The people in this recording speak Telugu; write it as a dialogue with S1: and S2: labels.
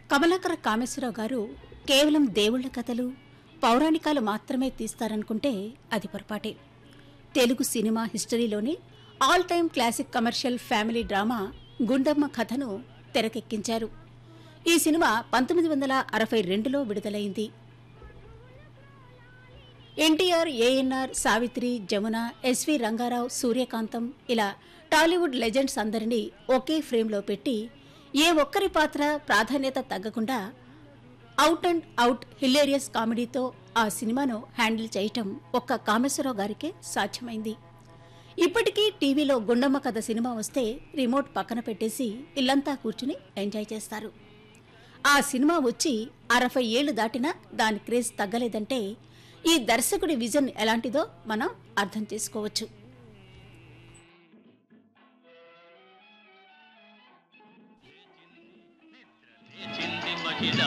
S1: కమలాకర కామేశ్వరరావు గారు కేవలం దేవుళ్ళ కథలు పౌరాణికాలు మాత్రమే తీస్తారనుకుంటే అది పొరపాటే తెలుగు సినిమా హిస్టరీలోని all time classic commercial family drama Gundamma కథను తెరకెక్కించారు ఈ సినిమా పంతొమ్మిది వందల అరవై రెండులో విడుదలైంది NTR ANR Savitri Jamuna SV Rangarao Suryakantham ఇలా టాలీవుడ్ లెజెండ్స్ అందరినీ ఒకే ఫ్రేమ్లో పెట్టి ఏ ఒక్కరి పాత్ర ప్రాధాన్యత తగ్గకుండా అవుట్ అండ్ అవుట్ హిలేరియస్ కామెడీతో ఆ సినిమాను హ్యాండిల్ చేయటం ఒక్క కామేశ్వరరావు గారికే సాధ్యమైంది ఇప్పటికీ టీవీలో గుండమ్మ కథ సినిమా వస్తే రిమోట్ పక్కన పెట్టేసి ఇల్లంతా కూర్చుని ఎంజాయ్ చేస్తారు ఆ సినిమా వచ్చి అరవై ఏళ్లు దాటినా దాని క్రేజ్ తగ్గలేదంటే ఈ దర్శకుడి విజన్ ఎలాంటిదో మనం అర్థం చేసుకోవచ్చు
S2: చింది మహిళా